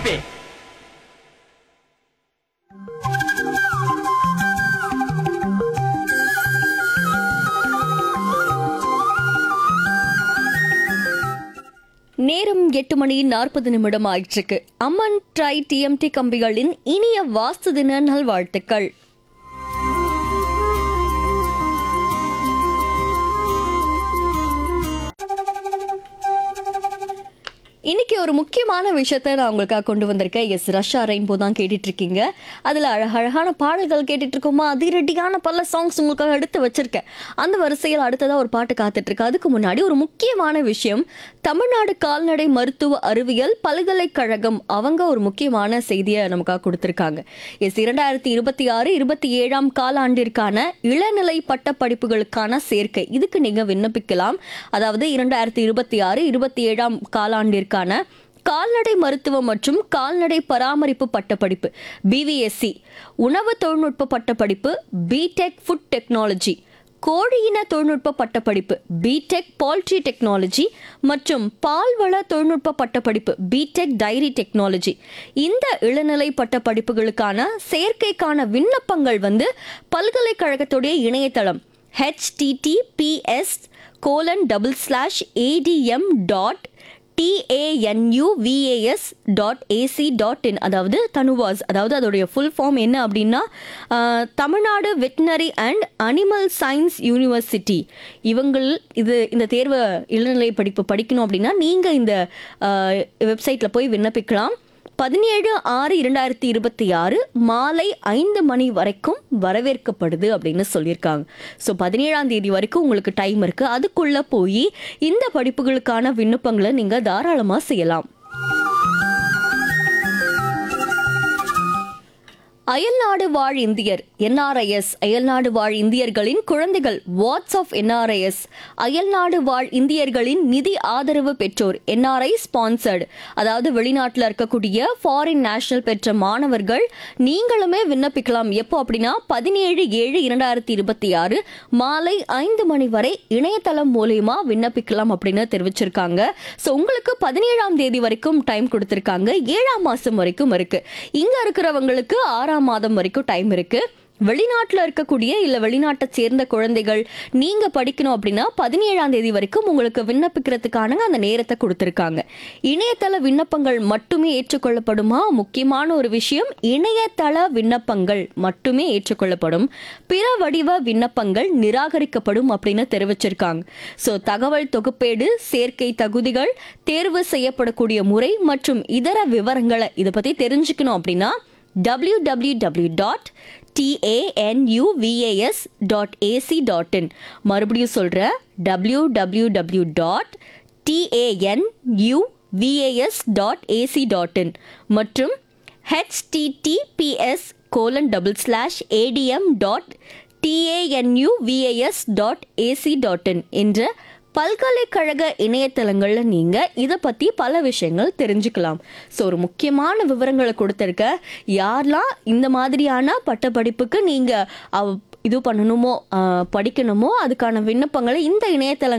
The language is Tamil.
படிப்பேன் நேரம் எட்டு மணி நாற்பது நிமிடம் ஆயிற்றுக்கு அம்மன் ட்ரை டிஎம்டி கம்பிகளின் இனிய வாஸ்து தின நல்வாழ்த்துக்கள் இன்னைக்கு ஒரு முக்கியமான விஷயத்த நான் உங்களுக்காக கொண்டு வந்திருக்கேன் எஸ் ரஷ்யா ரெயின்போ தான் கேட்டுட்டு இருக்கீங்க அதில் அழகழகான பாடல்கள் கேட்டுட்டு இருக்கோமா அதிரடியான பல சாங்ஸ் உங்களுக்காக எடுத்து வச்சிருக்கேன் அந்த வரிசையில் அடுத்ததாக ஒரு பாட்டு காத்துட்டு இருக்கு அதுக்கு முன்னாடி ஒரு முக்கியமான விஷயம் தமிழ்நாடு கால்நடை மருத்துவ அறிவியல் பல்கலைக்கழகம் அவங்க ஒரு முக்கியமான செய்தியை நமக்காக கொடுத்துருக்காங்க எஸ் இரண்டாயிரத்தி இருபத்தி ஆறு இருபத்தி ஏழாம் காலாண்டிற்கான இளநிலை பட்ட படிப்புகளுக்கான சேர்க்கை இதுக்கு நீங்க விண்ணப்பிக்கலாம் அதாவது இரண்டாயிரத்தி இருபத்தி ஆறு இருபத்தி ஏழாம் காலாண்டிற்கான கால்நடை மருத்துவம் மற்றும் கால்நடை பராமரிப்பு பட்டப்படிப்பு பிவிஎஸ்சி உணவு தொழில்நுட்ப பட்டப்படிப்பு பிடெக் ஃபுட் டெக்னாலஜி கோழியின தொழில்நுட்ப பட்டப்படிப்பு பிடெக் பால்ட்ரி டெக்னாலஜி மற்றும் பால்வள தொழில்நுட்ப பட்டப்படிப்பு பிடெக் டைரி டெக்னாலஜி இந்த இளநிலை பட்டப்படிப்புகளுக்கான சேர்க்கைக்கான விண்ணப்பங்கள் வந்து பல்கலைக்கழகத்துடைய இணையதளம் HTTPS colon double slash ADM dot TANUVAS dot AC dot in அதாவது தனுவாஸ் அதாவது அதோடைய ஃபுல் ஃபார்ம் என்ன அப்படின்னா ஆஹ், Tamil Nadu veterinary and animal science university இவங்கள் இது இந்த தேர்வு இளநிலை படிப்பு படிக்கணும் அப்படின்னா நீங்கள் இந்த வெப்சைட்டில் போய் விண்ணப்பிக்கலாம் பதினேழு ஆறு இரண்டாயிரத்தி இருபத்தி ஆறு மாலை ஐந்து மணி வரைக்கும் வரவேற்கப்படுது அப்படின்னு சொல்லியிருக்காங்க ஸோ பதினேழாம் தேதி வரைக்கும் உங்களுக்கு டைம் இருக்கு அதுக்குள்ள போய் இந்த படிப்புகளுக்கான விண்ணப்பங்களை நீங்க தாராளமா செய்யலாம் அயல்நாடு வாழ் இந்தியர் என்ஆர்ஐஎஸ் அயல்நாடு வாழ் இந்தியர்களின் குழந்தைகள் வாட்ஸ் ஆஃப் என்ஆர்ஐஎஸ் அயல்நாடு வாழ் இந்தியர்களின் நிதி ஆதரவு பெற்றோர் என்ஆர்ஐ ஸ்பான்சர்டு அதாவது வெளிநாட்டில் இருக்கக்கூடிய ஃபாரின் நேஷனல் பெற்ற மாணவர்கள் நீங்களுமே விண்ணப்பிக்கலாம் எப்போ அப்படின்னா பதினேழு ஏழு இரண்டாயிரத்தி இருபத்தி ஆறு மாலை ஐந்து மணி வரை இணையதளம் மூலயமா விண்ணப்பிக்கலாம் அப்படின்னு தெரிவிச்சிருக்காங்க ஸோ உங்களுக்கு பதினேழாம் தேதி வரைக்கும் டைம் கொடுத்துருக்காங்க ஏழாம் மாசம் வரைக்கும் இருக்கு இங்க இருக்கிறவங்களுக்கு ஆறாம் மாதம் வரைக்கும் டைம் இருக்கு வெளிநாட்டில் இருக்கக்கூடிய இல்லை வெளிநாட்டை சேர்ந்த குழந்தைகள் நீங்க படிக்கணும் அப்படின்னா பதினேழாம் தேதி வரைக்கும் உங்களுக்கு விண்ணப்பிக்கிறதுக்கான அந்த நேரத்தை கொடுத்துருக்காங்க இணையதள விண்ணப்பங்கள் மட்டுமே ஏற்றுக்கொள்ளப்படுமா முக்கியமான ஒரு விஷயம் இணையதள விண்ணப்பங்கள் மட்டுமே ஏற்றுக்கொள்ளப்படும் பிற வடிவ விண்ணப்பங்கள் நிராகரிக்கப்படும் அப்படின்னு தெரிவிச்சிருக்காங்க ஸோ தகவல் தொகுப்பேடு சேர்க்கை தகுதிகள் தேர்வு செய்யப்படக்கூடிய முறை மற்றும் இதர விவரங்களை இதை பத்தி தெரிஞ்சுக்கணும் அப்படின்னா www.tanuvas.ac.in டாட் ஏசி டாட் இன் மறுபடியும் சொல்கிறேன் www.tanuvas.ac.in dot dot AC dot in மற்றும் HTTPS colon double slash ADM dot TANUVAS dot AC dot in என்ற பல்கலைக்கழக இணையதளங்களில் நீங்கள் இதை பற்றி பல விஷயங்கள் தெரிஞ்சுக்கலாம் ஸோ ஒரு முக்கியமான விவரங்களை கொடுத்துருக்க யாரெல்லாம் இந்த மாதிரியான பட்டப்படிப்புக்கு நீங்கள் இது பண்ணணுமோ ஆஹ், படிக்கணுமோ அதுக்கான விண்ணப்பங்களை இந்த இணையதளங்கள்